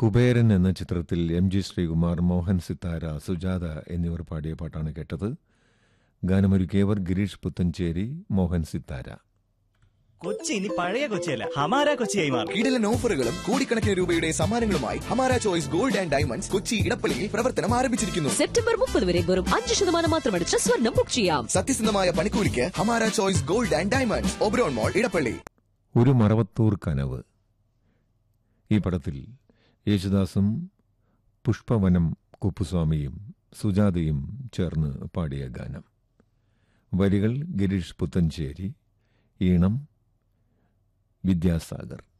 കുബേരൻ എന്ന ചിത്രത്തിൽ M G Sreekumar Mohan Sithara Sujatha എന്നിവർ പാടിയ പാട്ടാണ് കേട്ടത് ഗാനമൊരുക്കിയവർ ഗിരീഷ് പുത്തഞ്ചേരി മോഹൻ സിത്താര കൊച്ചി ഇനി പഴയ കൊച്ചിയല്ല ഹമാര കൊച്ചിയായി മാറും കിടിലൻ ഓഫറുകളും കോടിക്കണക്കിന് രൂപയുടെ സമ്മാനങ്ങളുമായി Hamara choice gold and diamonds Kochi ഇടപ്പള്ളിയിൽ പ്രവർത്തനം ആരംഭിച്ചിരിക്കുന്നു സെപ്റ്റംബർ മുപ്പത് വരെ വെറും അഞ്ച് ശതമാനം മാത്രമടിച്ച് സ്വർണം ബുക്ക് ചെയ്യാം സത്യസന്ധമായ പണിക്കൂലിക്ക് Hamara choice gold and diamonds Oberon mall Edappally ഒരു മറവത്തൂർ കനവ് ഈ പടത്തിൽ യേശുദാസും പുഷ്പവനം കുപ്പുസ്വാമിയും സുജാതയും ചേർന്ന് പാടിയ ഗാനം വരികൾ ഗിരീഷ് പുത്തഞ്ചേരി ഈണം വിദ്യാസാഗർ